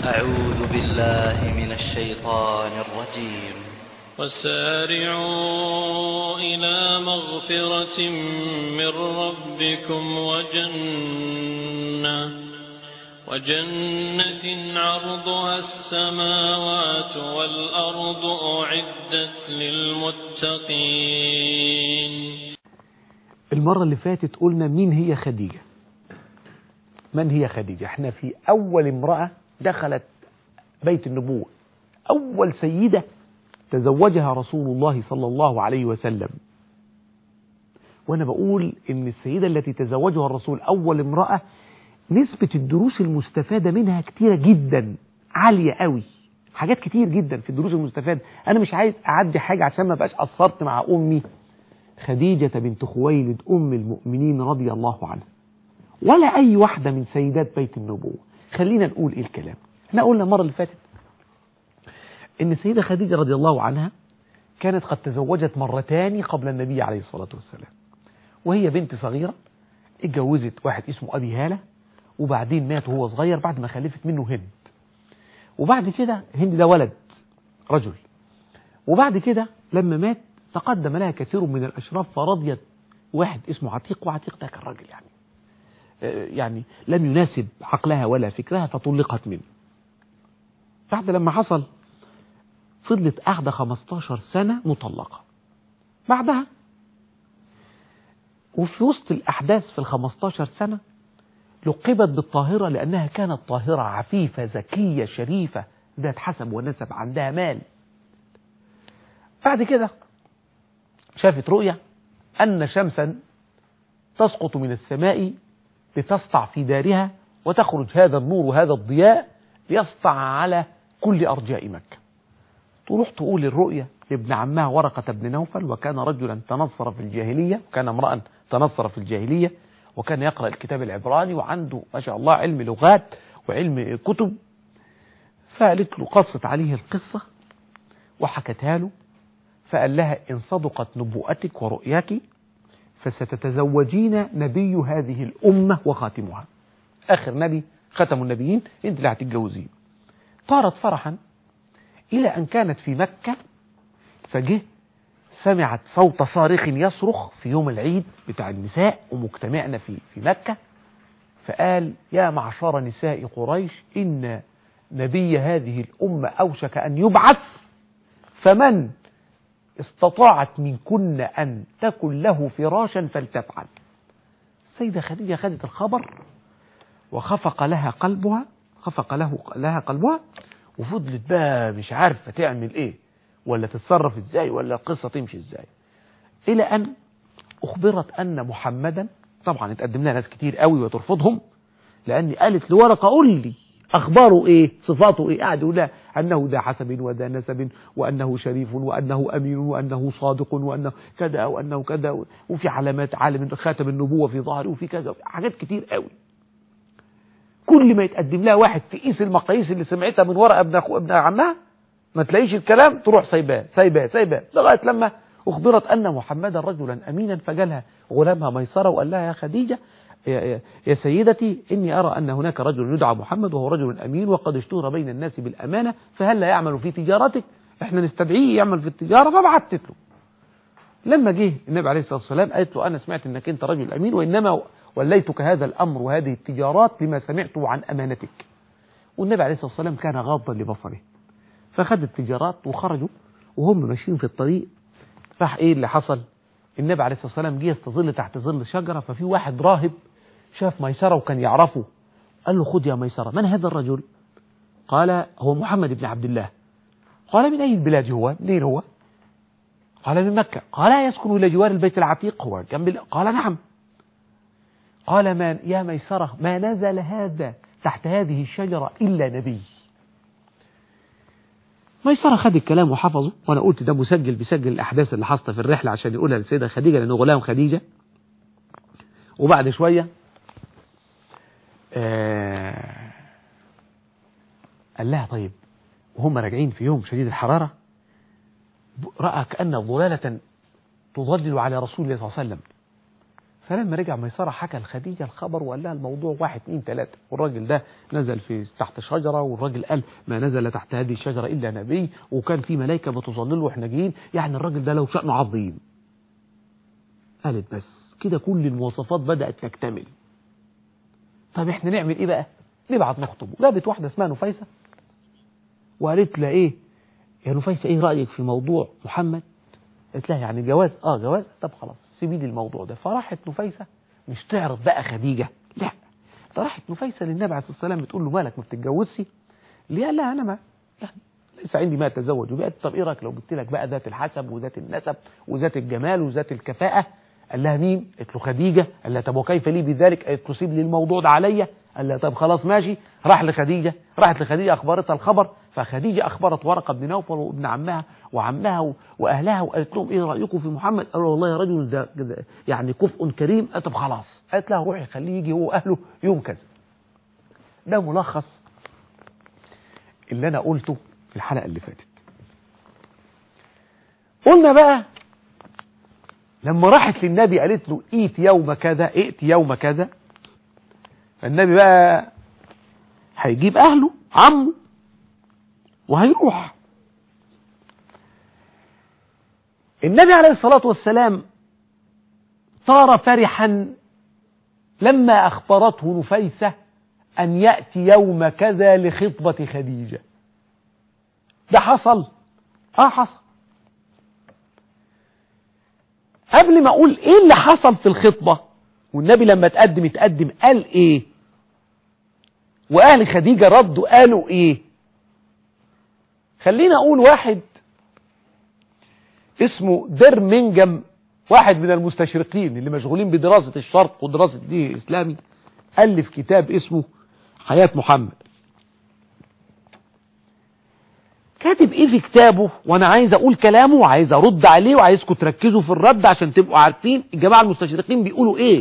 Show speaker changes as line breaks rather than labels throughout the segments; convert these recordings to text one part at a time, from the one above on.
أعوذ بالله من الشيطان الرجيم
وسارعوا إلى مغفرة من ربكم وجنة وجنة عرضها السماوات والأرض أعدت للمتقين
المرة اللي فاتت قلنا مين هي خديجة من هي خديجة احنا في أول امرأة دخلت بيت النبوة أول سيدة تزوجها رسول الله صلى الله عليه وسلم وأنا بقول إن السيدة التي تزوجها الرسول أول امرأة نسبة الدروس المستفادة منها كتيرة جدا عالية قوي حاجات كتير جدا في الدروس المستفادة أنا مش عايز أعدي حاجة عشان ما بقاش قصرت مع أمي خديجة بنت خويلد أم المؤمنين رضي الله عنها ولا أي واحدة من سيدات بيت النبوة خلينا نقول إيه الكلام احنا قلنا المرة اللي فاتت إن السيدة خديجة رضي الله عنها كانت قد تزوجت مرتان قبل النبي عليه الصلاة والسلام وهي بنت صغيرة اتجوزت واحد اسمه أبي هالة وبعدين مات وهو صغير بعد ما خلفت منه هند وبعد كده هند ده ولد رجل وبعد كده لما مات تقدم لها كثير من الأشراف فرضيت واحد اسمه عتيق وعتيق ده كان راجل يعني يعني لم يناسب عقلها ولا فكرها فطلقت منه بعد لما حصل فضلت قاعدة 15 سنة مطلقة بعدها وفي وسط الأحداث في ال 15 سنة لقبت بالطاهرة لأنها كانت طاهرة عفيفة ذكية شريفة ذات حسب ونسب عندها مال بعد كده شافت رؤية أن شمسا تسقط من السماء لتسطع في دارها وتخرج هذا النور وهذا الضياء ليسطع على كل أرجاء مكة تروح تقول الرؤية لابن عمها ورقة بن نوفل وكان رجلا تنصر في الجاهلية وكان امرأ تنصر في الجاهلية وكان يقرأ الكتاب العبراني وعنده ما شاء الله علم لغات وعلم كتب فقالت له قصت عليه القصة وحكتها له فقال لها إن صدقت نبوءتك ورؤياك فستتزوجين نبي هذه الأمة وخاتمها آخر نبي ختم النبيين انت اللي هتتجوزيه طارت فرحا إلى أن كانت في مكة فجه سمعت صوت صارخ يصرخ في يوم العيد بتاع النساء ومجتمعنا في في مكة فقال يا معشر نساء قريش إن نبي هذه الأمة أوشك أن يبعث فمن استطاعت منكن أن تكن له فراشا فلتفعل السيدة خديجة خدت الخبر وخفق لها قلبها خفق له لها قلبها وفضلت بقى مش عارفة تعمل ايه ولا تتصرف ازاي ولا القصة تمشي ازاي الى ان اخبرت ان محمدا طبعا اتقدم لها ناس كتير قوي وترفضهم لان قالت لورقة قول لي اخباره ايه صفاته ايه قاعد يقول لها انه ذا حسب وذا نسب وانه شريف وانه امين وانه صادق وانه كذا وانه كذا وفي علامات عالم خاتم النبوة في ظهره وفي كذا حاجات كتير قوي كل ما يتقدم لها واحد تقيس المقاييس اللي سمعتها من ورقه ابن اخو ابن عمها ما تلاقيش الكلام تروح سايباه سايباه سايباه لغايه لما اخبرت ان محمدا رجلا امينا فجالها غلامها ميسره وقال لها يا خديجه يا, يا, يا سيدتي اني ارى ان هناك رجل يدعى محمد وهو رجل امين وقد اشتهر بين الناس بالامانه فهل لا يعمل في تجارتك احنا نستدعيه يعمل في التجاره فبعتت له لما جه النبي عليه الصلاه والسلام قالت له انا سمعت انك انت رجل امين وانما وليتك هذا الأمر وهذه التجارات لما سمعته عن أمانتك والنبي عليه الصلاة والسلام كان غاضا لبصره فخد التجارات وخرجوا وهم ماشيين في الطريق راح ايه اللي حصل النبي عليه الصلاة والسلام جه يستظل تحت ظل شجرة ففي واحد راهب شاف ميسرة وكان يعرفه قال له خد يا ميسرة من هذا الرجل قال هو محمد بن عبد الله قال من أي البلاد هو منين هو قال من مكة قال يسكن إلى جوار البيت العتيق هو جنب قال نعم قال ما يا ميسرة ما نزل هذا تحت هذه الشجرة إلا نبي ميسرة خد الكلام وحفظه وأنا قلت ده مسجل بيسجل الأحداث اللي حصلت في الرحلة عشان يقولها للسيدة خديجة لأنه غلام خديجة وبعد شوية آه قال لها طيب وهم راجعين في يوم شديد الحرارة رأى كأن ظلالة تظلل على رسول الله صلى الله عليه وسلم فلما رجع ميسرة حكى لخديجة الخبر وقال لها الموضوع واحد اتنين تلاتة والراجل ده نزل في تحت شجرة والراجل قال ما نزل تحت هذه الشجرة إلا نبي وكان في ملائكة بتظلله واحنا جايين يعني الراجل ده له شأنه عظيم قالت بس كده كل المواصفات بدأت تكتمل طب احنا نعمل ايه بقى نبعت نخطبه جابت واحدة اسمها نفيسة وقالت لها ايه يا نفيسة ايه رأيك في موضوع محمد قالت لها يعني جواز اه جواز طب خلاص سيبي لي الموضوع ده فراحت نفيسة مش تعرض بقى خديجة لا ده راحت نفيسة للنبي عليه الصلاة والسلام بتقول له مالك ما بتتجوزش ليه قال لها انا ما يعني ليس عندي ما اتزوج وبقت طب ايه رايك لو جبت لك بقى ذات الحسب وذات النسب وذات الجمال وذات الكفاءة قال لها مين قالت له خديجة قال لها طب وكيف لي بذلك قالت له سيب لي الموضوع ده عليا قال لها طب خلاص ماشي راح لخديجة راحت لخديجة أخبرتها الخبر فخديجة أخبرت ورقة بن نوفل وابن عمها وعمها و- وأهلها وقالت لهم إيه رأيكم في محمد قالوا والله يا رجل ده ده يعني كفء كريم قالت طب خلاص قالت لها روحي خليه يجي هو وأهله يوم كذا ده ملخص اللي أنا قلته في الحلقة اللي فاتت قلنا بقى لما راحت للنبي قالت له ائت يوم كذا ائت يوم كذا فالنبي بقى هيجيب اهله عمه وهيروح النبي عليه الصلاة والسلام صار فرحا لما أخبرته نفيسة أن يأتي يوم كذا لخطبة خديجة ده حصل اه حصل قبل ما اقول ايه اللي حصل في الخطبة والنبي لما تقدم يتقدم قال ايه واهل خديجة ردوا قالوا ايه خلينا اقول واحد اسمه درمنجم واحد من المستشرقين اللي مشغولين بدراسة الشرق ودراسة الدين الاسلامي الف كتاب اسمه حياة محمد كاتب ايه في كتابه وانا عايز اقول كلامه وعايز ارد عليه وعايزكم تركزوا في الرد عشان تبقوا عارفين الجماعة المستشرقين بيقولوا ايه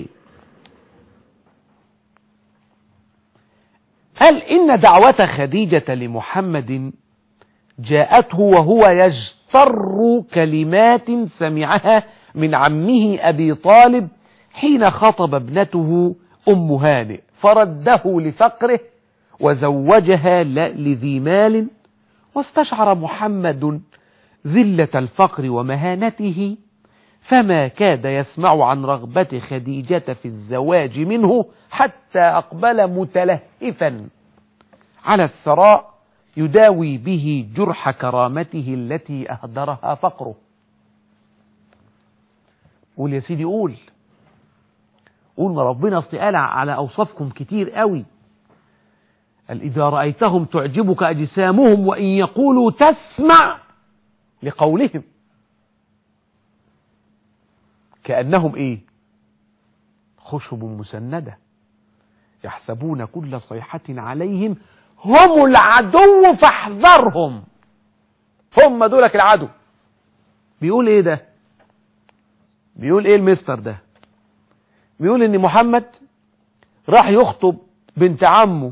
قال ان دعوة خديجة لمحمد جاءته وهو يجتر كلمات سمعها من عمه ابي طالب حين خطب ابنته ام هانئ فرده لفقره وزوجها ل- لذي مال واستشعر محمد ذلة الفقر ومهانته فما كاد يسمع عن رغبة خديجة في الزواج منه حتى أقبل متلهفا على الثراء يداوي به جرح كرامته التي أهدرها فقره قول يا سيدي قول قول ما ربنا اصل قال على أوصافكم كتير قوي قال إذا رأيتهم تعجبك أجسامهم وإن يقولوا تسمع لقولهم كأنهم إيه خشب مسندة يحسبون كل صيحة عليهم هم العدو فاحذرهم هم دولك العدو بيقول ايه ده بيقول ايه المستر ده بيقول ان محمد راح يخطب بنت عمه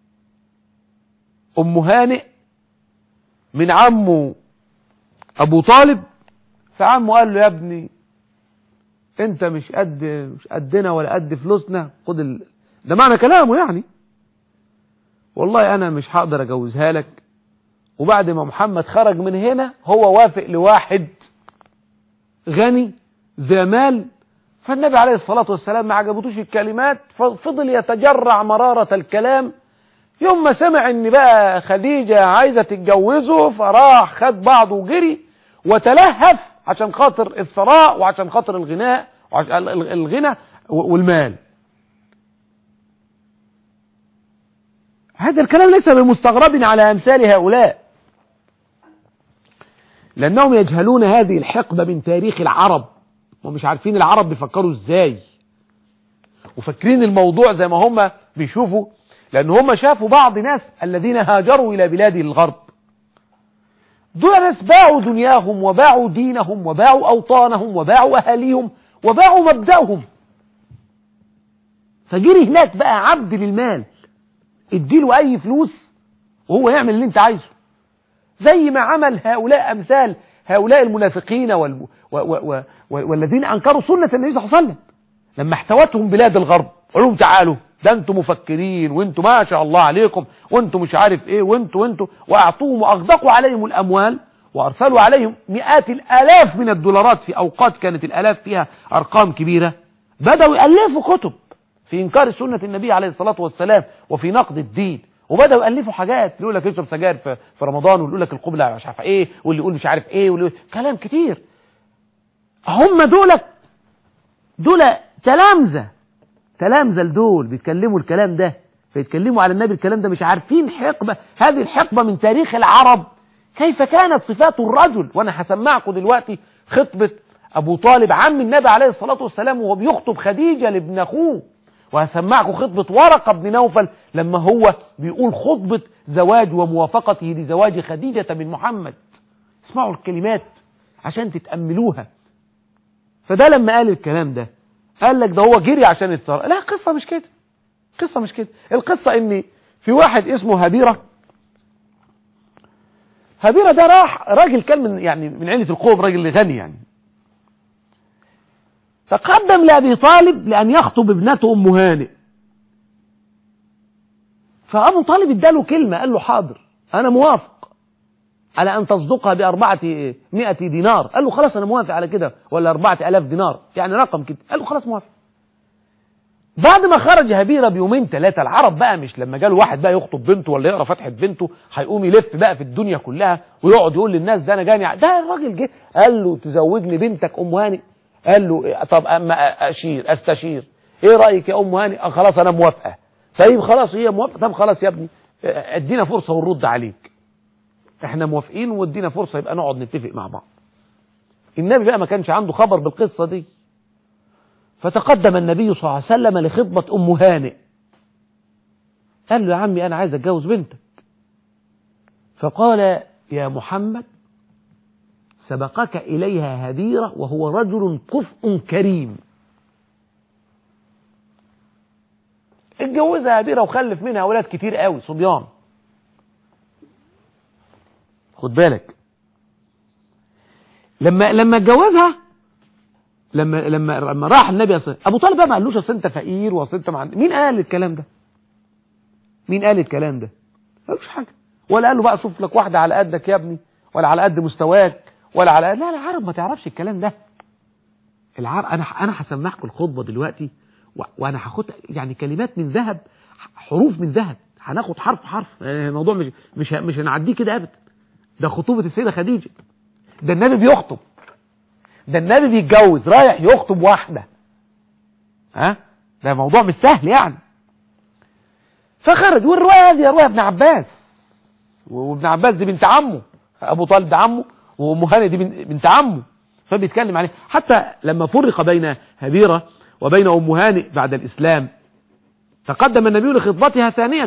ام هانئ من عمه ابو طالب فعمه قال له يا ابني انت مش قد مش قدنا ولا قد فلوسنا خد ال... ده معنى كلامه يعني والله انا مش هقدر اجوزها لك وبعد ما محمد خرج من هنا هو وافق لواحد غني ذا مال فالنبي عليه الصلاة والسلام ما عجبتوش الكلمات ففضل يتجرع مرارة الكلام يوم ما سمع ان بقى خديجة عايزة تتجوزه فراح خد بعضه وجري وتلهف عشان خاطر الثراء وعشان خاطر الغناء وعشان الغنى والمال هذا الكلام ليس بمستغرب على أمثال هؤلاء لأنهم يجهلون هذه الحقبة من تاريخ العرب ومش عارفين العرب بيفكروا ازاي وفاكرين الموضوع زي ما هم بيشوفوا لأن هم شافوا بعض ناس الذين هاجروا إلى بلاد الغرب دول ناس باعوا دنياهم وباعوا دينهم وباعوا أوطانهم وباعوا أهاليهم وباعوا مبدأهم فجري هناك بقى عبد للمال اديله أي فلوس وهو يعمل اللي انت عايزه زي ما عمل هؤلاء أمثال هؤلاء المنافقين وال... و... و... و... والذين أنكروا سنة النبي صلى الله عليه وسلم لما احتوتهم بلاد الغرب قالوا لهم تعالوا ده انتم مفكرين وانتم ما شاء الله عليكم وانتم مش عارف ايه وانتم وانتم واعطوهم واغدقوا عليهم الاموال وارسلوا عليهم مئات الالاف من الدولارات في اوقات كانت الالاف فيها ارقام كبيرة بدأوا يألفوا كتب في انكار سنة النبي عليه الصلاة والسلام وفي نقد الدين وبدأوا يألفوا حاجات يقول لك اشرب سجاير في في رمضان واللي يقول لك القبلة مش عارف ايه واللي يقول مش عارف ايه واللي يقول كلام كتير هم دول دول تلامذة تلامذة لدول بيتكلموا الكلام ده بيتكلموا على النبي الكلام ده مش عارفين حقبة هذه الحقبة من تاريخ العرب كيف كانت صفات الرجل وانا هسمعكم دلوقتي خطبة ابو طالب عم النبي عليه الصلاة والسلام وهو بيخطب خديجة لابن اخوه وهسمعكم خطبة ورقة بن نوفل لما هو بيقول خطبة زواج وموافقته لزواج خديجة من محمد اسمعوا الكلمات عشان تتأملوها فده لما قال الكلام ده قال لك ده هو جري عشان يتصرف لا قصة مش كده قصة مش كده القصة ان في واحد اسمه هبيرة هبيرة ده راح راجل كان من يعني من عيلة القوم راجل غني يعني فقدم لأبي طالب لأن يخطب ابنته أم هانئ فأبو طالب اداله كلمة قال له حاضر أنا موافق على أن تصدقها بأربعة مئة دينار قال له خلاص أنا موافق على كده ولا أربعة ألاف دينار يعني رقم كده قال له خلاص موافق بعد ما خرج هبيرة بيومين ثلاثة العرب بقى مش لما جاله واحد بقى يخطب بنته ولا يقرا فتحة بنته هيقوم يلف بقى في الدنيا كلها ويقعد يقول للناس ده انا جاني ده الراجل جه قال له تزوجني بنتك ام هاني قال له طب اما اشير استشير ايه رايك يا ام هاني آه خلاص انا موافقه طيب خلاص هي موافقه طب خلاص يا ابني ادينا فرصه ونرد عليك احنا موافقين وادينا فرصه يبقى نقعد نتفق مع بعض النبي بقى ما كانش عنده خبر بالقصه دي فتقدم النبي صلى الله عليه وسلم لخطبة أم هانئ قال له يا عمي أنا عايز أتجوز بنتك فقال يا محمد سبقك إليها هديرة وهو رجل كفء كريم اتجوزها هديرة وخلف منها أولاد كتير قوي صبيان خد بالك لما لما اتجوزها لما لما لما راح النبي صلى ابو طالب بقى ما قالوش اصل انت فقير واصل انت مع مين قال الكلام ده مين قال الكلام ده ما قالوش حاجه ولا قال له بقى شوف لك واحده على قدك يا ابني ولا على قد مستواك ولا على قد... لا لا العرب ما تعرفش الكلام ده العرب انا انا هسمعكم الخطبه دلوقتي و... وانا هاخد يعني كلمات من ذهب حروف من ذهب هناخد حرف حرف الموضوع مش مش مش هنعديه كده ابدا ده خطوبه السيده خديجه ده النبي بيخطب ده النبي بيتجوز رايح يخطب واحدة ها ده موضوع مش سهل يعني فخرج والرواية هذه رواية ابن عباس وابن عباس دي بنت عمه ابو طالب ده عمه وام هاني دي بنت عمه فبيتكلم عليه حتى لما فرق بين هبيرة وبين ام هانئ بعد الاسلام تقدم النبي لخطبتها ثانية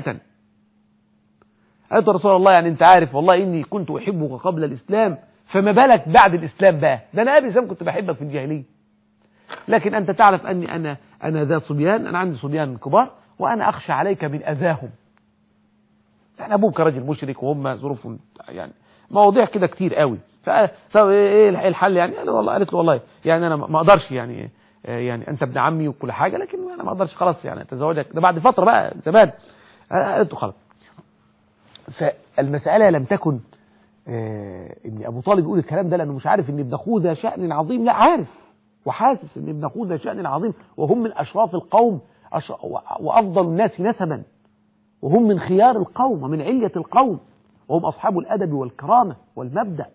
قالت رسول الله يعني انت عارف والله اني كنت احبك قبل الاسلام فما بالك بعد الإسلام بقى ده أنا قبل الإسلام كنت بحبك في الجاهلية لكن أنت تعرف أني أنا أنا ذات صبيان أنا عندي صبيان كبار وأنا أخشى عليك من أذاهم يعني أبوك راجل مشرك وهم ظروفهم يعني مواضيع كده كتير قوي طب ايه الحل يعني انا والله قالت له والله يعني انا ما اقدرش يعني يعني انت ابن عمي وكل حاجه لكن انا ما اقدرش خلاص يعني اتزوجك ده بعد فتره بقى زمان قالت له خلاص فالمساله لم تكن آه ان ابو طالب يقول الكلام ده لانه مش عارف ان ابن اخوه ده شأن عظيم لا عارف وحاسس ان ابن اخوه ده شأن عظيم وهم من اشراف القوم أش... وافضل الناس نسبا وهم من خيار القوم ومن علية القوم وهم اصحاب الادب والكرامة والمبدأ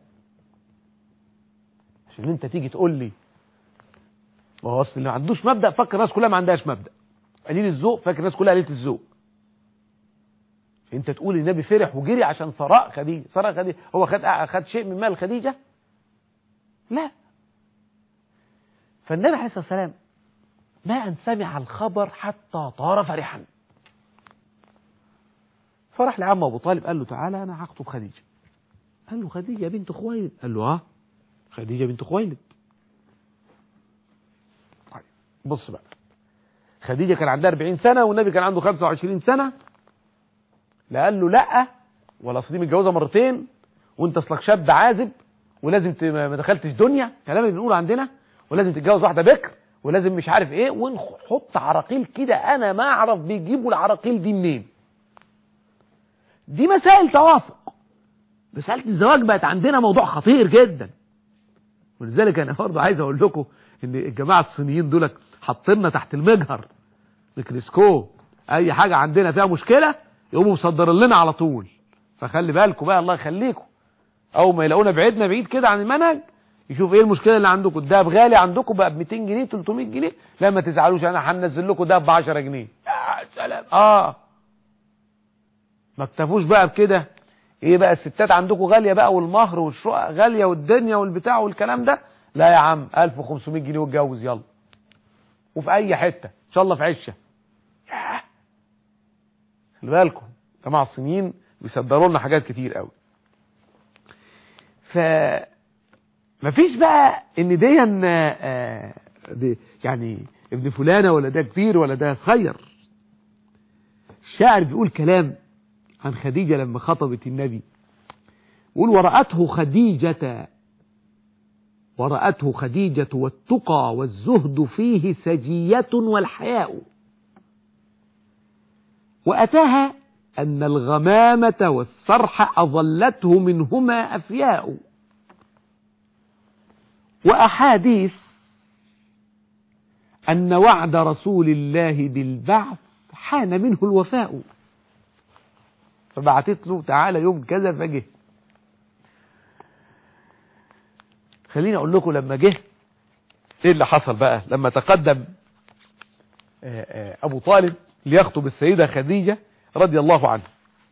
عشان انت تيجي تقول لي وهو اصل اللي ما عندوش مبدأ فكر الناس كلها ما عندهاش مبدأ قليل الذوق فاكر الناس كلها قليله الذوق انت تقول النبي فرح وجري عشان ثراء خديجه ثراء خديجه هو خد خد شيء من مال خديجه لا فالنبي عليه الصلاه والسلام ما ان سمع الخبر حتى طار فرحا فرح لعمه ابو طالب قال له تعالى انا هخطب خديجه قال له خديجه بنت خويلد قال له اه خديجه بنت خويلد طيب بص بقى خديجه كان عندها 40 سنه والنبي كان عنده 25 سنه لا قال له لا ولا اصل دي متجوزه مرتين وانت اصلك شاب عازب ولازم ما دخلتش دنيا كلام اللي بنقوله عندنا ولازم تتجوز واحده بكر ولازم مش عارف ايه ونحط عراقيل كده انا ما اعرف بيجيبوا العراقيل دي منين دي مسائل توافق مسألة الزواج بقت عندنا موضوع خطير جدا ولذلك انا برضه عايز اقول لكم ان الجماعة الصينيين دول حاطيننا تحت المجهر ميكروسكوب اي حاجة عندنا فيها مشكلة يقوموا مصدرين لنا على طول فخلي بالكم بقى الله يخليكم اول ما يلاقونا بعيدنا بعيد كده عن المنهج يشوف ايه المشكله اللي عندكم الدهب غالي عندكم بقى ب 200 جنيه 300 جنيه لا ما تزعلوش انا هنزل لكم دهب ب 10 جنيه يا سلام اه ما اكتفوش بقى بكده ايه بقى الستات عندكم غاليه بقى والمهر والشقق غاليه والدنيا والبتاع والكلام ده لا يا عم 1500 جنيه واتجوز يلا وفي اي حته ان شاء الله في عشه ياه. خلي بالكم جماعه الصينيين بيصدروا لنا حاجات كتير قوي ف مفيش بقى ان دي, آه دي يعني ابن فلانة ولا ده كبير ولا ده صغير الشاعر بيقول كلام عن خديجة لما خطبت النبي يقول ورأته خديجة ورأته خديجة والتقى والزهد فيه سجية والحياء وأتاها أن الغمامة والصرح أظلته منهما أفياء وأحاديث أن وعد رسول الله بالبعث حان منه الوفاء فبعتت له تعالى يوم كذا فجه خليني أقول لكم لما جه إيه اللي حصل بقى لما تقدم أبو طالب ليخطب السيدة خديجة رضي الله عنها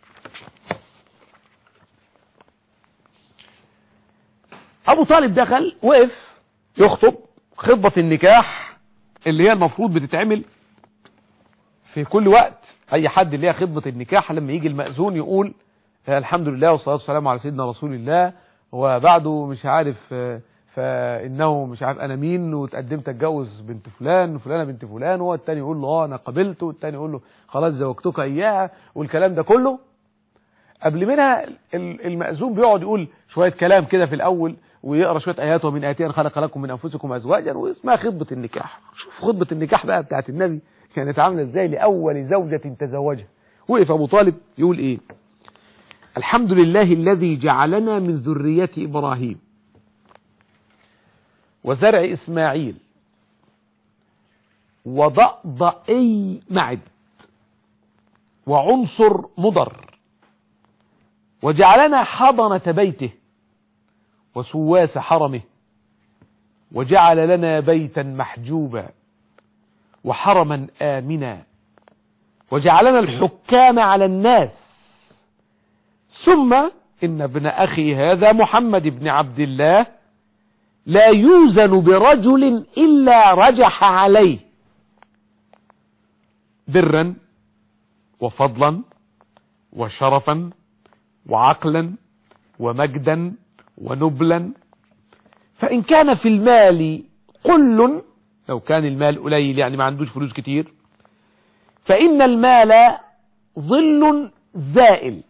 أبو طالب دخل وقف يخطب خطبة النكاح اللي هي المفروض بتتعمل في كل وقت اي حد اللي هي خطبة النكاح لما يجي المأذون يقول الحمد لله والصلاة والسلام على سيدنا رسول الله وبعده مش عارف فانه مش عارف انا مين وتقدمت اتجوز بنت فلان وفلانه بنت فلان وهو التاني يقول له اه انا قبلته والتاني يقول له خلاص زوجتك اياها والكلام ده كله قبل منها المأذون بيقعد يقول شوية كلام كده في الاول ويقرا شويه ايات ومن اياتين خلق لكم من انفسكم ازواجا واسمها خطبه النكاح شوف خطبه النكاح بقى بتاعت النبي كانت عامله ازاي لاول زوجه تزوجها وقف ابو طالب يقول ايه الحمد لله الذي جعلنا من ذريه ابراهيم وزرع اسماعيل وضأضئي معد وعنصر مضر وجعلنا حضنة بيته وسواس حرمه وجعل لنا بيتا محجوبا وحرما آمنا وجعلنا الحكام على الناس ثم إن ابن أخي هذا محمد بن عبد الله لا يوزن برجل إلا رجح عليه برا وفضلا وشرفا وعقلا ومجدا ونبلا فإن كان في المال قل لو كان المال قليل يعني ما عندوش فلوس كتير فإن المال ظل زائل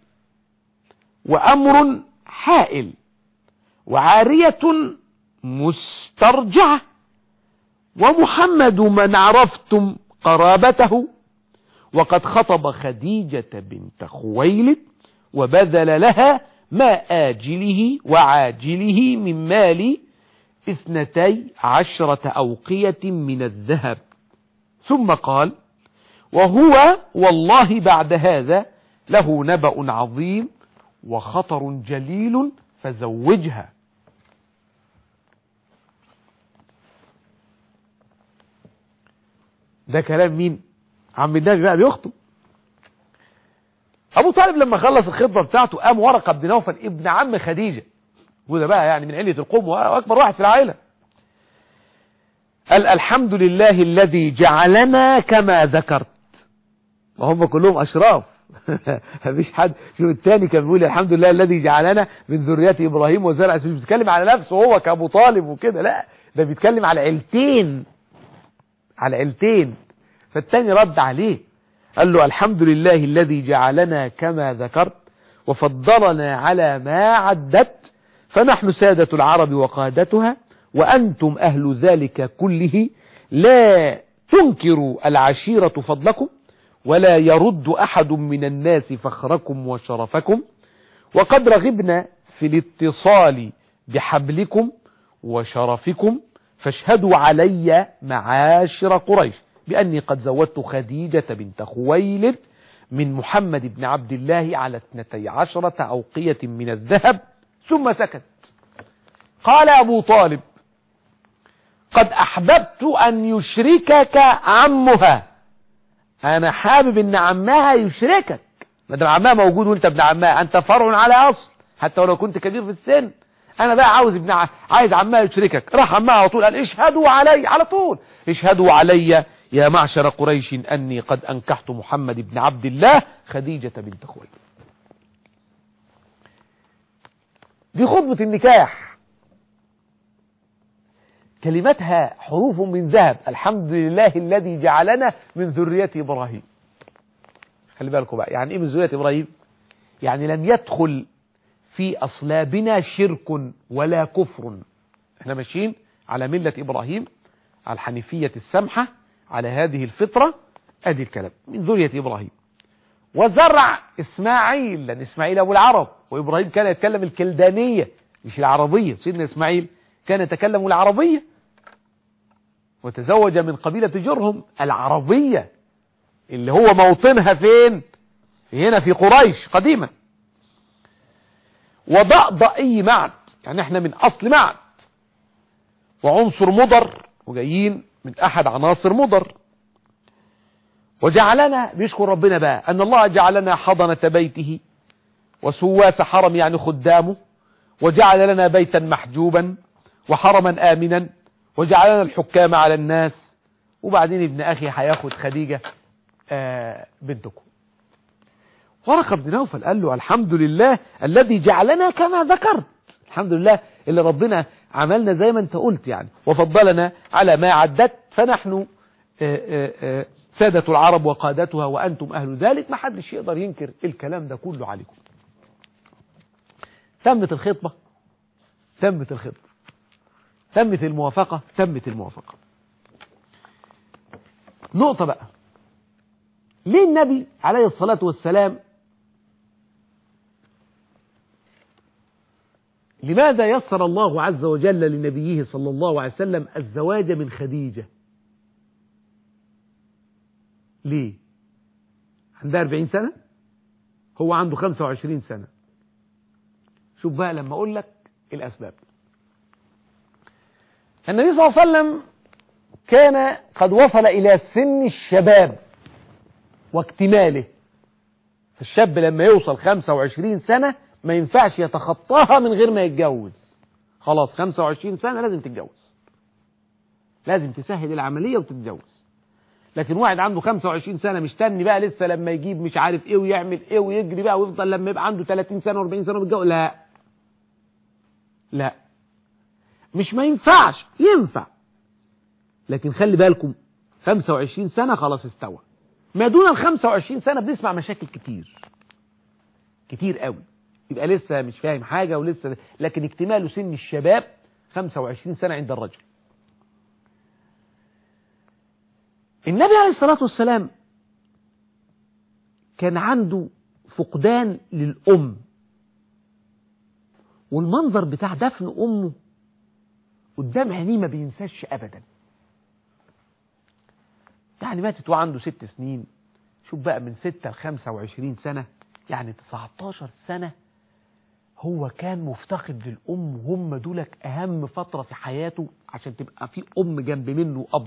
وأمر حائل وعارية مسترجعة ومحمد من عرفتم قرابته وقد خطب خديجة بنت خويلد وبذل لها ما آجله وعاجله من مال اثنتي عشرة أوقية من الذهب ثم قال وهو والله بعد هذا له نبأ عظيم وخطر جليل فزوجها ده كلام مين عم النبي بقى بيخطب ابو طالب لما خلص الخطبه بتاعته قام ورقه بن نوفل ابن عم خديجه وده بقى يعني من علية القوم واكبر واحد في العائله قال الحمد لله الذي جعلنا كما ذكرت وهم كلهم اشراف مفيش حد شو التاني كان بيقول الحمد لله الذي جعلنا من ذرية ابراهيم وزرع مش بيتكلم على نفسه هو كابو طالب وكده لا ده بيتكلم على عيلتين على عيلتين فالتاني رد عليه قال له الحمد لله الذي جعلنا كما ذكرت وفضلنا على ما عدت فنحن سادة العرب وقادتها وأنتم أهل ذلك كله لا تنكر العشيرة فضلكم ولا يرد أحد من الناس فخركم وشرفكم وقد رغبنا في الاتصال بحبلكم وشرفكم فاشهدوا علي معاشر قريش بأني قد زودت خديجة بنت خويلد من محمد بن عبد الله على اثنتي عشرة أوقية من الذهب ثم سكت قال أبو طالب قد أحببت أن يشركك عمها أنا حابب أن عمها يشركك ما دام عمها موجود وانت ابن عمها أنت فرع على أصل حتى ولو كنت كبير في السن أنا بقى عاوز ابن ع... عايز عمها يشركك راح عمها على طول قال اشهدوا علي على طول اشهدوا علي يا معشر قريش أني قد أنكحت محمد بن عبد الله خديجة بنت خويلد دي خطبة النكاح كلمتها حروف من ذهب الحمد لله الذي جعلنا من ذرية إبراهيم خلي بالكم بقى يعني إيه من ذرية إبراهيم يعني لم يدخل في أصلابنا شرك ولا كفر احنا ماشيين على ملة إبراهيم على الحنيفية السمحة على هذه الفطرة ادي الكلام من ذرية إبراهيم وزرع إسماعيل لأن إسماعيل أبو العرب وإبراهيم كان يتكلم الكلدانية مش العربية سيدنا إسماعيل كان يتكلم العربية وتزوج من قبيلة جرهم العربية اللي هو موطنها فين هنا في قريش قديما وضأضئي معد يعني احنا من أصل معد وعنصر مضر وجايين من أحد عناصر مضر وجعلنا بيشكر ربنا بقى أن الله جعلنا حضنة بيته وسواس حرم يعني خدامه وجعل لنا بيتا محجوبا وحرما آمنا وجعلنا الحكام على الناس وبعدين ابن أخي هياخد خديجة آه بنتكم ورقة بن نوفل قال له الحمد لله الذي جعلنا كما ذكرت الحمد لله اللي ربنا عملنا زي ما انت قلت يعني وفضلنا على ما عدت فنحن آآ آآ سادة العرب وقادتها وأنتم أهل ذلك ما حدش يقدر ينكر الكلام ده كله عليكم تمت الخطبة تمت الخطبة تمت الموافقة تمت الموافقة نقطة بقى ليه النبي عليه الصلاة والسلام لماذا يسر الله عز وجل لنبيه صلى الله عليه وسلم الزواج من خديجة ليه عندها 40 سنة هو عنده 25 سنة شوف بقى لما أقول لك الأسباب النبي صلى الله عليه وسلم كان قد وصل إلى سن الشباب واكتماله الشاب لما يوصل 25 سنة ما ينفعش يتخطاها من غير ما يتجوز خلاص 25 سنة لازم تتجوز لازم تسهل العملية وتتجوز لكن واحد عنده 25 سنة مستني بقى لسه لما يجيب مش عارف ايه ويعمل ايه ويجري بقى ويفضل لما يبقى عنده 30 سنة و40 سنة ويتجوز لا لا مش ما ينفعش ينفع لكن خلي بالكم 25 سنة خلاص استوى ما دون ال 25 سنة بنسمع مشاكل كتير كتير قوي يبقى لسه مش فاهم حاجة ولسه لكن اكتمال سن الشباب 25 سنة عند الرجل النبي عليه الصلاة والسلام كان عنده فقدان للأم والمنظر بتاع دفن أمه قدام عينيه ما بينساش أبدا يعني ماتت وعنده ست سنين شوف بقى من ستة ل 25 سنة يعني 19 سنة هو كان مفتقد للأم وهم دولك أهم فترة في حياته عشان تبقى في أم جنب منه أب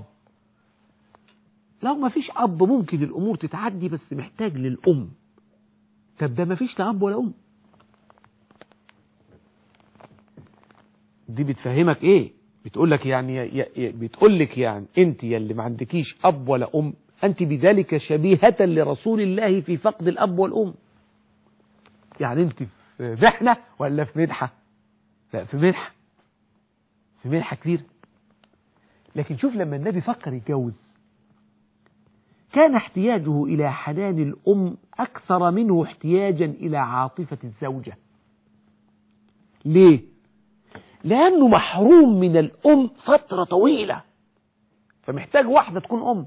لو ما فيش أب ممكن الأمور تتعدي بس محتاج للأم طب ده ما فيش لا أب ولا أم دي بتفهمك إيه بتقول لك يعني بتقول لك يعني أنت يا اللي ما عندكيش أب ولا أم أنت بذلك شبيهة لرسول الله في فقد الأب والأم يعني أنت في محنة ولا في منحة لا في منحة في منحة كبيرة لكن شوف لما النبي فكر يتجوز كان احتياجه إلى حنان الأم أكثر منه احتياجا إلى عاطفة الزوجة ليه؟ لأنه محروم من الأم فترة طويلة فمحتاج واحدة تكون أم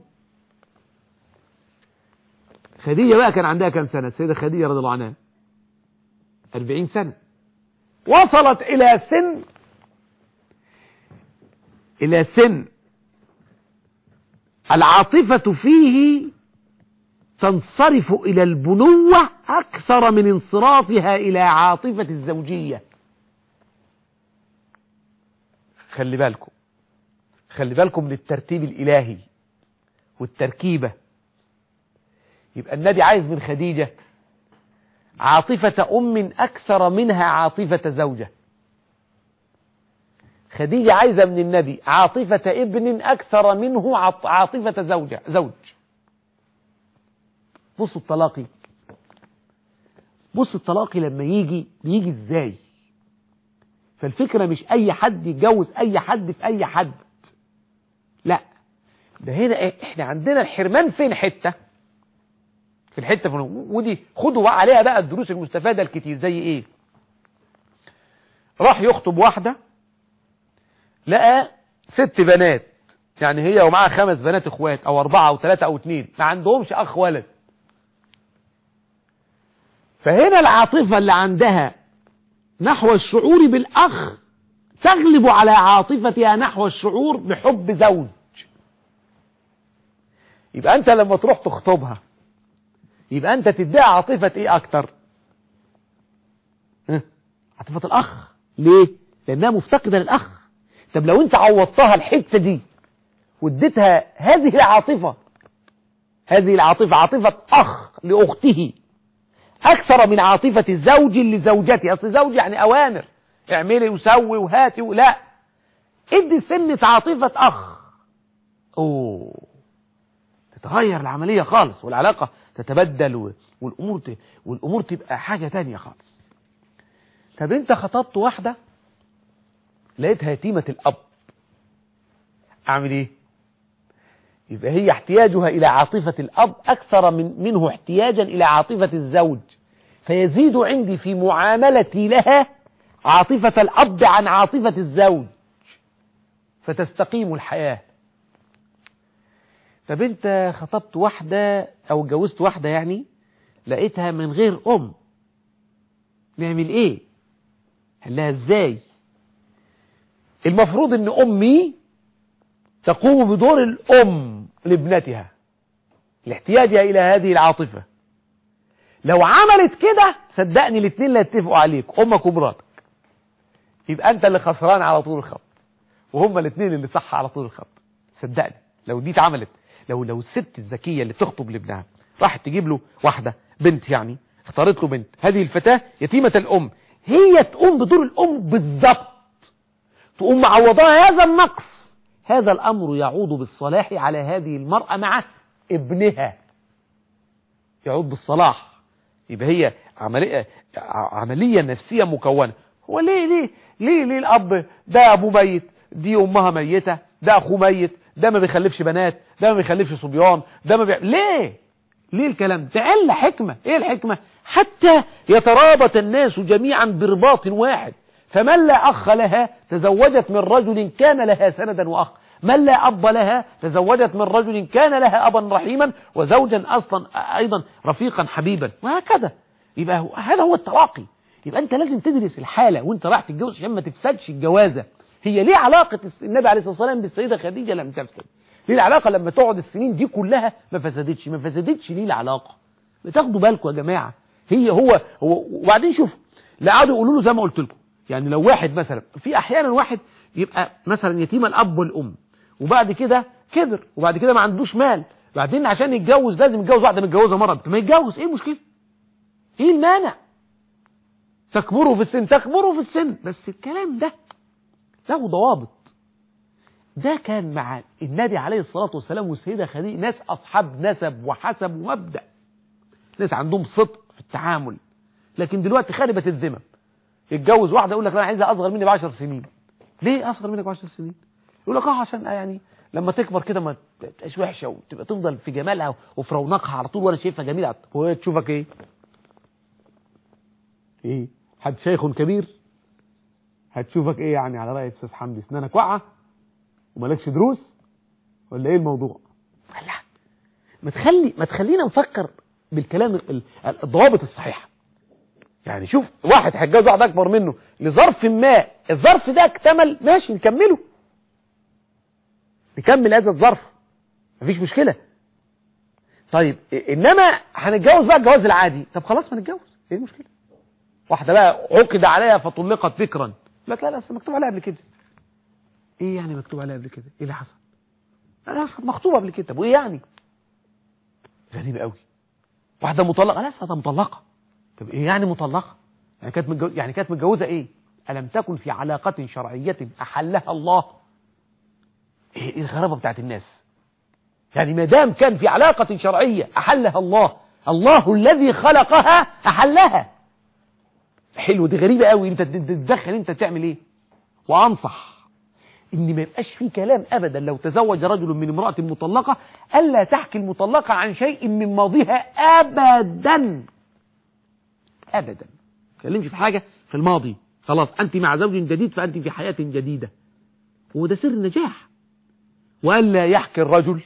خديجة بقى كان عندها كم سنة السيدة خديجة رضي الله عنها 40 سنة وصلت إلى سن إلى سن العاطفة فيه تنصرف إلى البنوة أكثر من انصرافها إلى عاطفة الزوجية خلي بالكم خلي بالكم من الترتيب الإلهي والتركيبة يبقى النبي عايز من خديجة عاطفة أم أكثر منها عاطفة زوجة خديجة عايزة من النبي عاطفة ابن أكثر منه عاطفة زوجة زوج بصوا الطلاقي بص الطلاقي لما يجي بيجي ازاي فالفكرة مش اي حد يتجوز اي حد في اي حد لا ده هنا احنا عندنا الحرمان فين حتة في الحتة فين ودي خدوا بقى عليها بقى الدروس المستفادة الكتير زي ايه راح يخطب واحدة لقى ست بنات يعني هي ومعها خمس بنات اخوات او اربعة او ثلاثة او اثنين ما عندهمش اخ ولد فهنا العاطفة اللي عندها نحو الشعور بالأخ تغلب على عاطفتها نحو الشعور بحب زوج يبقى أنت لما تروح تخطبها يبقى أنت تديها عاطفة إيه أكتر عاطفة الأخ ليه؟ لأنها مفتقدة للأخ طب لو أنت عوضتها الحتة دي واديتها هذه العاطفة هذه العاطفة عاطفة أخ لأخته أكثر من عاطفة الزوج لزوجته أصل زوج يعني أوامر اعملي وسوي وهاتي ولا ادي سنة عاطفة أخ أوه تتغير العملية خالص والعلاقة تتبدل والأمور ت... والأمور تبقى حاجة تانية خالص طب أنت خطبت واحدة لقيتها يتيمة الأب أعمل إيه؟ يبقى هي احتياجها إلى عاطفة الأب أكثر من منه احتياجا إلى عاطفة الزوج فيزيد عندي في معاملتي لها عاطفة الأب عن عاطفة الزوج فتستقيم الحياة طب انت خطبت واحدة او اتجوزت واحدة يعني لقيتها من غير ام نعمل ايه لها ازاي المفروض ان امي تقوم بدور الام لابنتها لاحتياجها الى هذه العاطفة لو عملت كده صدقني الاثنين اللي يتفقوا عليك امك ومراتك يبقى انت اللي خسران على طول الخط وهما الاثنين اللي صح على طول الخط صدقني لو دي اتعملت لو لو الست الذكيه اللي تخطب لابنها راحت تجيب له واحده بنت يعني اختارت له بنت هذه الفتاه يتيمه الام هي تقوم بدور الام بالظبط تقوم معوضاها هذا النقص هذا الامر يعود بالصلاح على هذه المراه مع ابنها يعود بالصلاح يبقى هي عمليه عمليه نفسيه مكونه هو ليه ليه ليه ليه الاب ده ابوه ميت دي امها ميته ده اخوه ميت ده ما بيخلفش بنات ده ما بيخلفش صبيان ده ما بي... ليه ليه الكلام تعل حكمة ايه الحكمة حتى يترابط الناس جميعا برباط واحد فمن لا أخ لها تزوجت من رجل كان لها سندا وأخ من لا أب لها تزوجت من رجل كان لها أبا رحيما وزوجا أصلا أيضا رفيقا حبيبا وهكذا يبقى هو هذا هو التراقي يبقى أنت لازم تدرس الحالة وأنت رايح تتجوز عشان ما تفسدش الجوازة هي ليه علاقة النبي عليه الصلاة والسلام بالسيدة خديجة لم تفسد ليه العلاقة لما تقعد السنين دي كلها ما فسدتش ما فسدتش ليه العلاقة بتاخدوا بالكم يا جماعة هي هو هو وبعدين شوف لا قعدوا يقولوا له زي ما قلت لكم يعني لو واحد مثلا في احيانا واحد يبقى مثلا يتيم الاب والام وبعد كده كبر وبعد كده ما عندوش مال بعدين عشان يتجوز لازم يتجوز واحده متجوزه مره ما يتجوز ايه المشكله ايه المانع تكبروا في السن تكبروا في السن بس الكلام ده له ضوابط ده كان مع النبي عليه الصلاة والسلام والسيدة خديجة ناس أصحاب نسب وحسب ومبدأ ناس عندهم صدق في التعامل لكن دلوقتي خربت الذمم يتجوز واحدة يقول لك أنا عايزها أصغر مني بعشر سنين ليه أصغر منك بعشر سنين يقول لك اه عشان يعني لما تكبر كده ما تبقاش وحشة وتبقى تفضل في جمالها وفي رونقها على طول وأنا شايفها جميلة وهي تشوفك إيه إيه حد شيخ كبير هتشوفك ايه يعني على رأي استاذ حمدي اسنانك واقعه ومالكش دروس ولا ايه الموضوع لا ما تخلي ما تخلينا نفكر بالكلام ال- ال- الضوابط الصحيحه يعني شوف واحد هيتجوز واحد اكبر منه لظرف ما الظرف ده اكتمل ماشي نكمله نكمل هذا الظرف مفيش مشكله طيب إ- انما هنتجوز بقى الجواز العادي طب خلاص ما نتجوز ايه المشكله واحده بقى عقد عليها فطلقت بكرا لك لا لا أصل مكتوب عليها قبل كده ايه يعني مكتوب عليها قبل كده ايه اللي حصل لا أصل مخطوبه قبل كده طب وايه يعني غريبه قوي واحده مطلقه لا أصل ده مطلقه طب ايه يعني مطلقه يعني كانت متجوزه يعني كانت متجوزه ايه الم تكن في علاقه شرعيه احلها الله ايه إيه الغرابه بتاعت الناس يعني ما دام كان في علاقه شرعيه احلها الله الله الذي خلقها احلها حلو دي غريبه قوي انت تتدخل انت تعمل ايه وانصح ان ما يبقاش في كلام ابدا لو تزوج رجل من امراه مطلقه الا تحكي المطلقه عن شيء من ماضيها ابدا ابدا ما تكلمش في حاجه في الماضي خلاص انت مع زوج جديد فانت في حياه جديده وده سر النجاح والا يحكي الرجل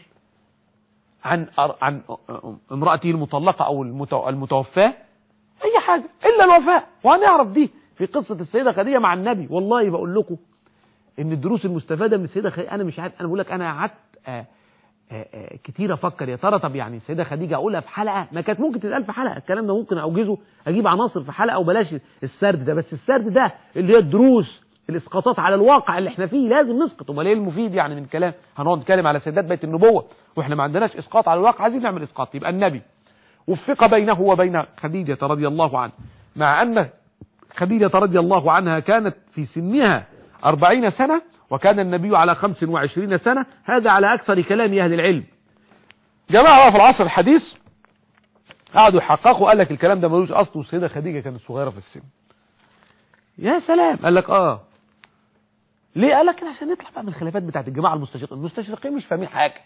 عن عن امراته المطلقه او المتو- المتوفاه اي حاجه الا الوفاء وهنعرف دي في قصه السيده خديجه مع النبي والله بقول لكم ان الدروس المستفاده من السيده خديجه انا مش عارف انا بقول لك انا قعدت آه، آه، آه، كتير افكر يا ترى طب يعني السيده خديجه اقولها في حلقه ما كانت ممكن تتقال في حلقه الكلام ده ممكن اوجزه اجيب عناصر في حلقه وبلاش السرد ده بس السرد ده اللي هي الدروس الاسقاطات على الواقع اللي احنا فيه لازم نسقط امال ايه المفيد يعني من الكلام هنقعد نتكلم على سيدات بيت النبوه واحنا ما عندناش اسقاط على الواقع عايزين نعمل اسقاط يبقى النبي وفق بينه وبين خديجه رضي الله عنها مع ان خديجة رضي الله عنها كانت في سنها أربعين سنة وكان النبي على خمس وعشرين سنة هذا على أكثر كلام أهل العلم جماعة بقى في العصر الحديث قعدوا يحققوا قال لك الكلام ده ملوش أصل والسيدة خديجة كانت صغيرة في السن يا سلام قال لك آه ليه قال لك كده عشان نطلع بقى من الخلافات بتاعت الجماعة المستشرقين المستشرقين مش فاهمين حاجة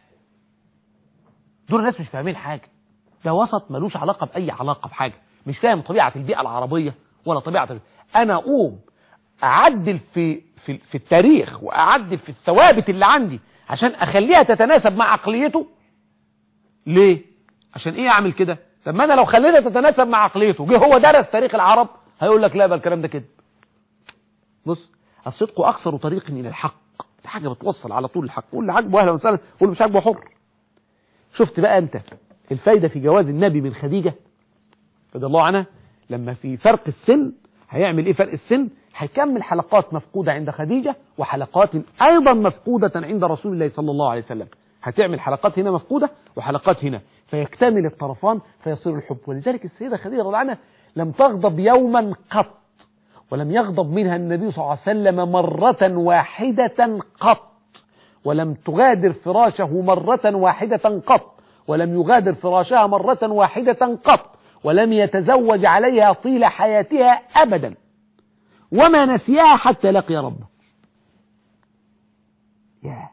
دول الناس مش فاهمين حاجة ده وسط ملوش علاقة بأي علاقة بحاجة مش فاهم طبيعة البيئة العربية ولا طبيعة ال- أنا أقوم أعدل في في في التاريخ وأعدل في الثوابت اللي عندي عشان أخليها تتناسب مع عقليته ليه؟ عشان إيه أعمل كده؟ طب ما أنا لو خليتها تتناسب مع عقليته جه هو درس تاريخ العرب هيقول لك لا بقى الكلام ده كده بص الصدق أقصر طريق إلى الحق دي حاجة بتوصل على طول الحق واللي عاجبه أهلا وسهلا واللي مش عاجبه حر شفت بقى أنت الفايدة في جواز النبي من خديجة رضي الله عنها لما في فرق السن هيعمل ايه فرق السن هيكمل حلقات مفقودة عند خديجة وحلقات ايضا مفقودة عند رسول الله صلى الله عليه وسلم هتعمل حلقات هنا مفقودة وحلقات هنا فيكتمل الطرفان فيصير الحب ولذلك السيدة خديجة رضي الله عنها لم تغضب يوما قط ولم يغضب منها النبي صلى الله عليه وسلم مرة واحدة قط ولم تغادر فراشه مرة واحدة قط ولم يغادر فراشها مرة واحدة قط ولم يتزوج عليها طيل حياتها أبدا وما نسيها حتى لقي ربه يا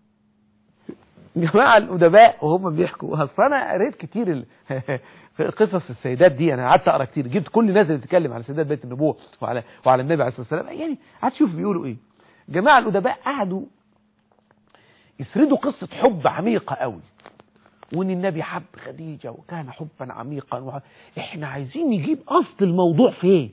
جماعة الأدباء وهم بيحكوا أصل أنا قريت كتير ال... قصص السيدات دي أنا قعدت أقرأ كتير جبت كل الناس اللي بتتكلم على سيدات بيت النبوة وعلى وعلى النبي عليه الصلاة والسلام يعني قعدت أشوف بيقولوا إيه جماعة الأدباء قعدوا يسردوا قصة حب عميقة قوي وان النبي حب خديجة وكان حبا عميقا وح... احنا عايزين نجيب اصل الموضوع فين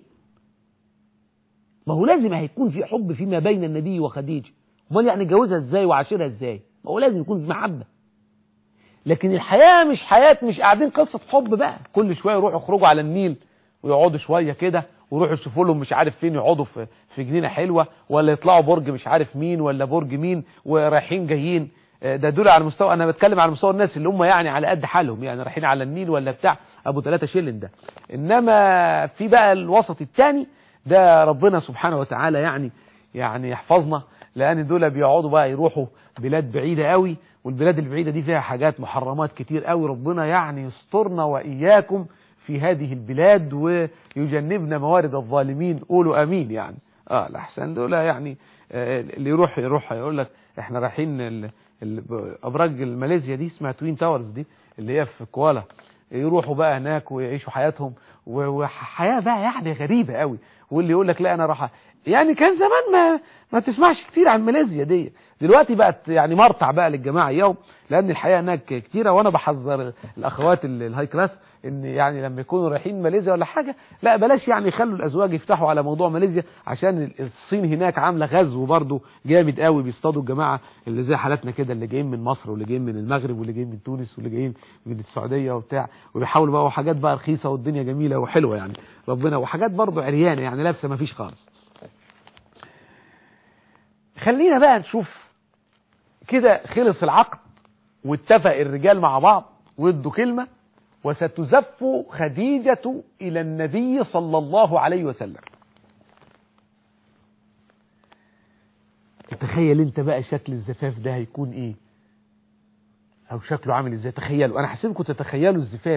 ما هو لازم هيكون في حب فيما بين النبي وخديجة امال يعني جوزها ازاي وعاشرها ازاي ما هو لازم يكون في محبة لكن الحياة مش حياة مش قاعدين قصة حب بقى كل شوية يروحوا يخرجوا على النيل ويقعدوا شوية كده ويروحوا يشوفوا لهم مش عارف فين يقعدوا في في جنينة حلوة ولا يطلعوا برج مش عارف مين ولا برج مين ورايحين جايين ده دول على مستوى انا بتكلم على مستوى الناس اللي هم يعني على قد حالهم يعني رايحين على النيل ولا بتاع ابو ثلاثة شيلن ده انما في بقى الوسط الثاني ده ربنا سبحانه وتعالى يعني يعني يحفظنا لان دول بيقعدوا بقى يروحوا بلاد بعيدة قوي والبلاد البعيدة دي فيها حاجات محرمات كتير قوي ربنا يعني يسترنا واياكم في هذه البلاد ويجنبنا موارد الظالمين قولوا امين يعني اه الاحسن دول يعني آه اللي يروح يروح يقول لك احنا رايحين ابراج ماليزيا دي اسمها توين تاورز دي اللي هي في كوالا يروحوا بقى هناك ويعيشوا حياتهم و- وحياة بقى يعني غريبة قوي واللي يقول لك لا انا راح يعني كان زمان ما ما تسمعش كتير عن ماليزيا دي دلوقتي بقت يعني مرتع بقى للجماعة يوم لان الحياة هناك كتيرة وانا بحذر الاخوات ال- الهاي كلاس ان يعني لما يكونوا رايحين ماليزيا ولا حاجة لا بلاش يعني يخلوا الازواج يفتحوا على موضوع ماليزيا عشان الصين هناك عاملة غزو برضه جامد قوي بيصطادوا الجماعة اللي زي حالاتنا كده اللي جايين من مصر واللي جايين من المغرب واللي جايين من تونس واللي جايين من السعودية وبتاع وبيحاولوا بقى وحاجات بقى رخيصة والدنيا جميلة وحلوة يعني ربنا وحاجات برضه عريانة يعني لابسة ما فيش خالص خلينا بقى نشوف كده خلص العقد واتفق الرجال مع بعض وادوا كلمة وستزف خديجة إلى النبي صلى الله عليه وسلم تخيل انت بقى شكل الزفاف ده هيكون ايه او شكله عامل ازاي تخيلوا انا حسيبكم تتخيلوا الزفاف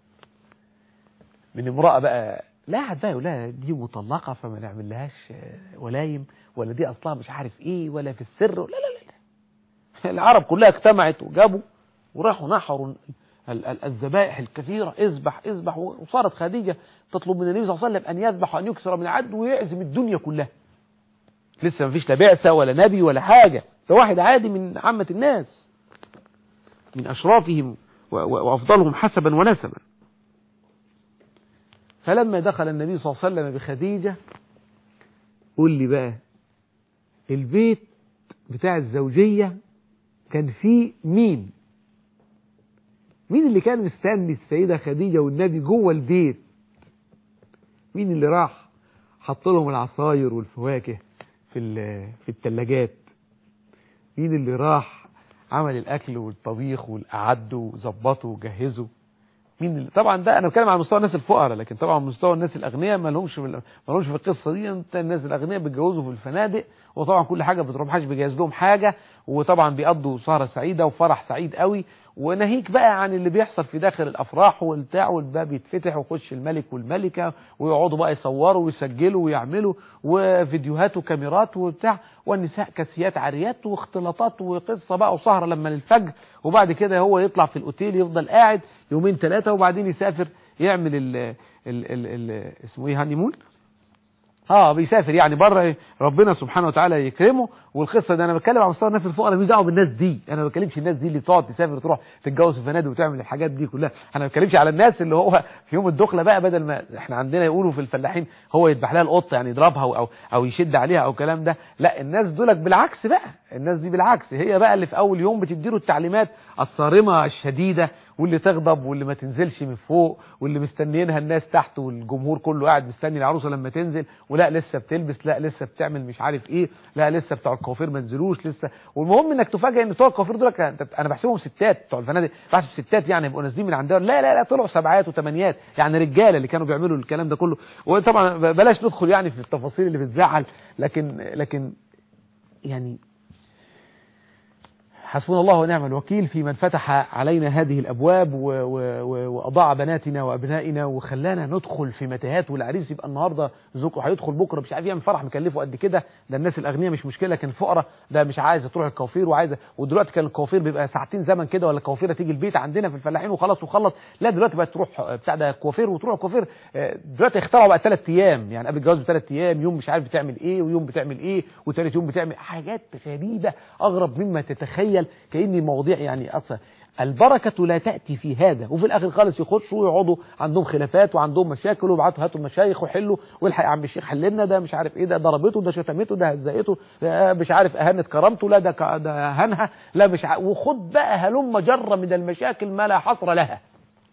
من امرأة بقى لا قاعد بقى يقول لها دي مطلقة فما نعملهاش آه، ولايم ولا دي اصلها مش عارف ايه ولا في السر لا لا لا, لا. العرب كلها اجتمعت وجابوا وراحوا نحروا ال- ال- الذبائح الكثيرة اذبح اذبح وصارت خديجة تطلب من النبي صلى الله عليه وسلم أن يذبح وأن يكسر من العد ويعزم الدنيا كلها لسه ما فيش لا بعثة ولا نبي ولا حاجة ده واحد عادي من عامة الناس من أشرافهم و- و- وأفضلهم حسبا ونسبا فلما دخل النبي صلى الله عليه وسلم بخديجة قول لي بقى البيت بتاع الزوجية كان فيه مين مين اللي كان مستني السيدة خديجة والنبي جوه البيت مين اللي راح حط لهم العصاير والفواكه في ال- في الثلاجات مين اللي راح عمل الاكل والطبيخ والاعد وظبطه وجهزه مين اللي طبعا ده انا بتكلم على مستوى الناس الفقراء لكن طبعا مستوى الناس الاغنياء ما لهمش في ال- ما لهمش في القصه دي انت الناس الاغنياء بيتجوزوا في الفنادق وطبعا كل حاجه بتروح محدش بيجهز لهم حاجه وطبعا بيقضوا سهره سعيده وفرح سعيد قوي وناهيك بقى عن اللي بيحصل في داخل الافراح والبتاع والباب يتفتح ويخش الملك والملكه ويقعدوا بقى يصوروا ويسجلوا ويعملوا وفيديوهات وكاميرات وبتاع والنساء كاسيات عاريات واختلاطات وقصه بقى وسهره لما للفجر وبعد كده هو يطلع في الاوتيل يفضل قاعد يومين ثلاثه وبعدين يسافر يعمل ال ال ال ال اسمه ايه هانيمون اه بيسافر يعني بره ربنا سبحانه وتعالى يكرمه والقصه دي انا بتكلم على مستوى الناس الفقراء مش دعوه بالناس دي انا ما بتكلمش الناس دي اللي تقعد تسافر تروح تتجوز في فنادق وتعمل الحاجات دي كلها انا ما بتكلمش على الناس اللي هو في يوم الدخله بقى بدل ما احنا عندنا يقولوا في الفلاحين هو يذبح لها القطه يعني يضربها او او يشد عليها او الكلام ده لا الناس دولك بالعكس بقى الناس دي بالعكس هي بقى اللي في اول يوم بتديله التعليمات الصارمه الشديده واللي تغضب واللي ما تنزلش من فوق واللي مستنيينها الناس تحت والجمهور كله قاعد مستني العروسه لما تنزل ولا لسه بتلبس لا لسه بتعمل مش عارف ايه لا لسه بتوع الكوافير ما نزلوش لسه والمهم انك تفاجئ ان بتوع الكوافير دول كان- انا بحسبهم ستات بتوع الفنادق بحسب ستات يعني يبقوا نازلين من عندها لا لا لا طلعوا سبعات وثمانيات يعني رجاله اللي كانوا بيعملوا الكلام ده كله وطبعا ب- بلاش ندخل يعني في التفاصيل اللي بتزعل لكن لكن يعني حسبنا الله ونعم الوكيل في من فتح علينا هذه الأبواب و و و وأضاع بناتنا وأبنائنا وخلانا ندخل في متاهات والعريس يبقى النهاردة زوجه هيدخل بكرة مش عارف يعمل فرح مكلفه قد كده ده الناس الأغنياء مش مشكلة لكن الفقراء ده مش عايزة تروح الكوافير وعايزة ودلوقتي كان الكوافير بيبقى ساعتين زمن كده ولا الكوافيرة تيجي البيت عندنا في الفلاحين وخلاص وخلص لا دلوقتي بقت تروح بتاع ده كوافير وتروح الكوافير آه، دلوقتي اخترعوا بقى ثلاث أيام يعني قبل الجواز بثلاث أيام يوم مش عارف بتعمل إيه ويوم بتعمل إيه وثالث يوم بتعمل حاجات غريبة أغرب مما تتخيل كأن مواضيع يعني أصلا البركة لا تأتي في هذا وفي الآخر خالص يخشوا ويقعدوا عندهم خلافات وعندهم مشاكل ويبعتوا هاتوا المشايخ وحلوا والحق يا عم الشيخ حللنا ده مش عارف ايه ده ضربته ده شتمته ده هزقته ده مش عارف اهانت كرامته لا ده ك- ده هنها لا مش عارف وخد بقى هلم جرة من المشاكل ما لا حصر لها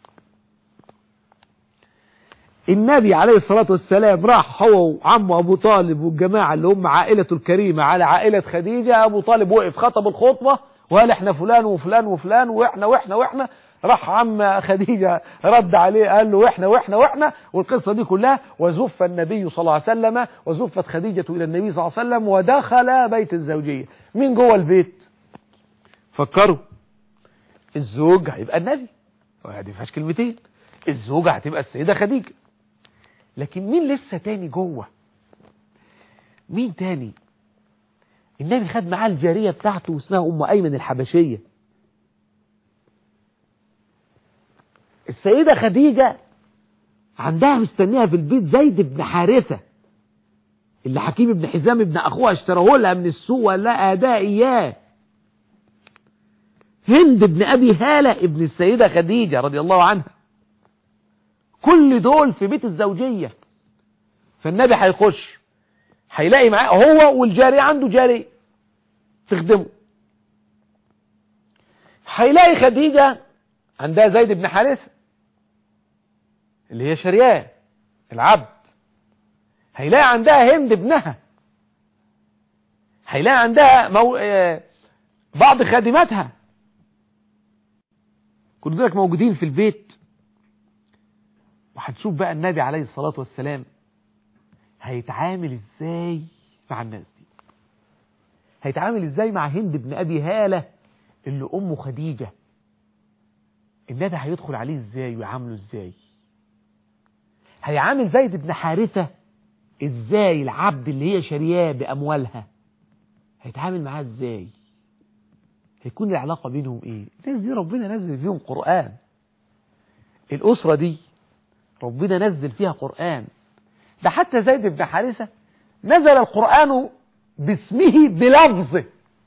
النبي عليه الصلاة والسلام راح هو وعمه أبو طالب والجماعة اللي هم عائلته الكريمة على عائلة خديجة أبو طالب وقف خطب الخطبة وقال احنا فلان وفلان وفلان واحنا واحنا واحنا راح عم خديجة رد عليه قال له واحنا واحنا واحنا والقصة دي كلها وزف النبي صلى الله عليه وسلم وزفت خديجة إلى النبي صلى الله عليه وسلم ودخل بيت الزوجية مين جوه البيت فكروا الزوج هيبقى النبي دي فيهاش كلمتين الزوجة هتبقى السيدة خديجة لكن مين لسه تاني جوه مين تاني النبي خد معاه الجارية بتاعته اسمها أم أيمن الحبشية السيدة خديجة عندها مستنيها في البيت زيد بن حارثة اللي حكيم بن حزام ابن أخوها اشتراه لها من السوق وقال لها أداء إياه هند بن أبي هالة ابن السيدة خديجة رضي الله عنها كل دول في بيت الزوجية فالنبي هيخش هيلاقي معاه هو والجارية عنده جارية تخدمه هيلاقي خديجة عندها زيد بن حارثة اللي هي شرياه العبد هيلاقي عندها هند ابنها هيلاقي عندها مو... آه... بعض خادماتها كل ذلك موجودين في البيت وهتشوف بقى النبي عليه الصلاة والسلام هيتعامل ازاي مع الناس دي هيتعامل ازاي مع هند بن ابي هالة اللي امه خديجة النبي هيدخل عليه ازاي ويعامله ازاي هيعامل زيد بن حارثة ازاي العبد اللي هي شارياه باموالها هيتعامل معاه ازاي هيكون العلاقة بينهم ايه الناس دي ربنا نزل فيهم قرآن الأسرة دي ربنا نزل فيها قرآن ده حتى زيد بن حارثة نزل القرآن باسمه بلفظه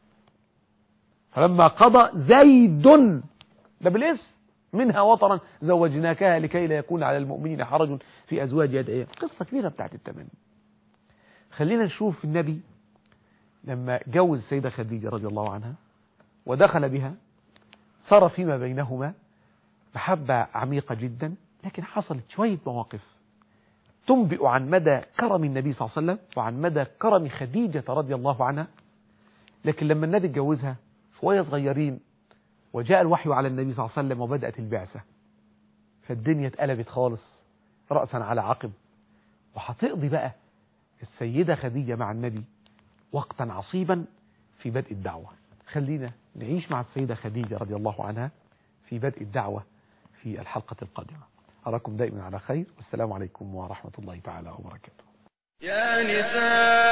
فلما قضى زيد ده بالاسم منها وطرا زوجناكها لكي لا يكون على المؤمنين حرج في أزواج أدعياء قصة كبيرة بتاعت التمني خلينا نشوف النبي لما جوز السيدة خديجة رضي الله عنها ودخل بها صار فيما بينهما محبة عميقة جدا لكن حصلت شوية مواقف تنبئ عن مدى كرم النبي صلى الله عليه وسلم وعن مدى كرم خديجة رضي الله عنها لكن لما النبي اتجوزها شوية صغيرين وجاء الوحي على النبي صلى الله عليه وسلم وبدأت البعثة فالدنيا اتقلبت خالص رأسا على عقب وهتقضي بقى السيدة خديجة مع النبي وقتا عصيبا في بدء الدعوة خلينا نعيش مع السيدة خديجة رضي الله عنها في بدء الدعوة في الحلقة القادمة أراكم دائما على خير والسلام عليكم ورحمة الله تعالى وبركاته
يا نساء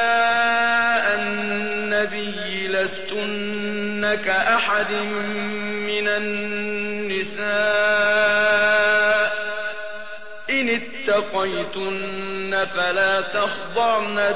النبي لستن كأحد من النساء إن اتقيتن فلا تخضعن